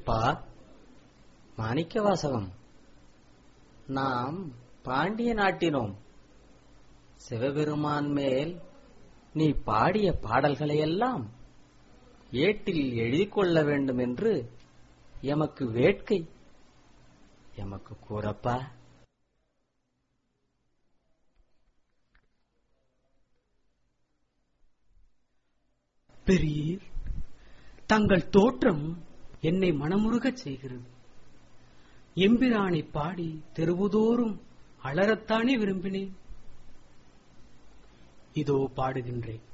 அப்பா மாணிக்கவாசகம் நாம் பாண்டிய நாட்டினோம் சிவபெருமான் மேல் நீ பாடிய பாடல்களையெல்லாம் ஏட்டில் எழுதிக் கொள்ள வேண்டும் என்று எமக்கு வேட்கை எமக்கு கூறப்பா பெரியர் தங்கள் தோற்றம் என்னை மனமுருகச் செய்கிறது எம்பிரானை பாடி தெருவுதோறும் அலறத்தானே விரும்பினேன் இதோ பாடுகின்றேன்